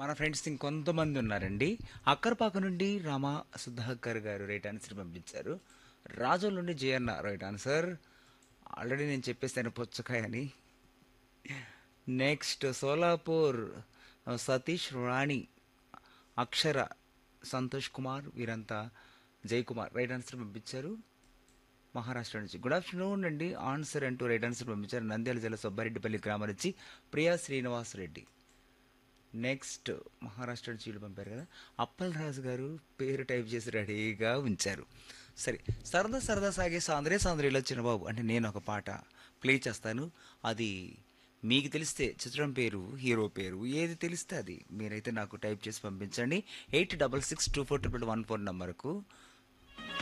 మన ఫ్రెండ్స్ ఇంకొంతమంది ఉన్నారండి అక్కరపాక నుండి రామ సుధాకర్ గారు రైట్ ఆన్సర్ పంపించారు రాజోల్ నుండి జయన్న రైట్ ఆన్సర్ ఆల్రెడీ నేను చెప్పేసాను పుచ్చకాయ అని నెక్స్ట్ సోలాపూర్ సతీష్ రాణి అక్షర సంతోష్ కుమార్ వీరంతా జయ్ కుమార్ రైట్ ఆన్సర్ పంపించారు మహారాష్ట్ర నుంచి గుడ్ ఆఫ్టర్నూన్ అండి ఆన్సర్ అంటూ రైట్ ఆన్సర్ పంపించారు నంద్యాల జిల్లా సుబ్బారెడ్డిపల్లి గ్రామం నుంచి ప్రియా శ్రీనివాస్ రెడ్డి నెక్స్ట్ మహారాష్ట్ర నుంచి వీళ్ళు పంపారు కదా అప్పల్ రాజు గారు పేరు టైప్ చేసి రెడీగా ఉంచారు సరే సరదా సరదా సాగే సాంద్రే సాంద్రేలో చిన్నబాబు అంటే నేను ఒక పాట ప్లే చేస్తాను అది మీకు తెలిస్తే చిత్రం పేరు హీరో పేరు ఏది తెలిస్తే అది మీరైతే నాకు టైప్ చేసి పంపించండి eight double six two four triple one four నెంబర్కు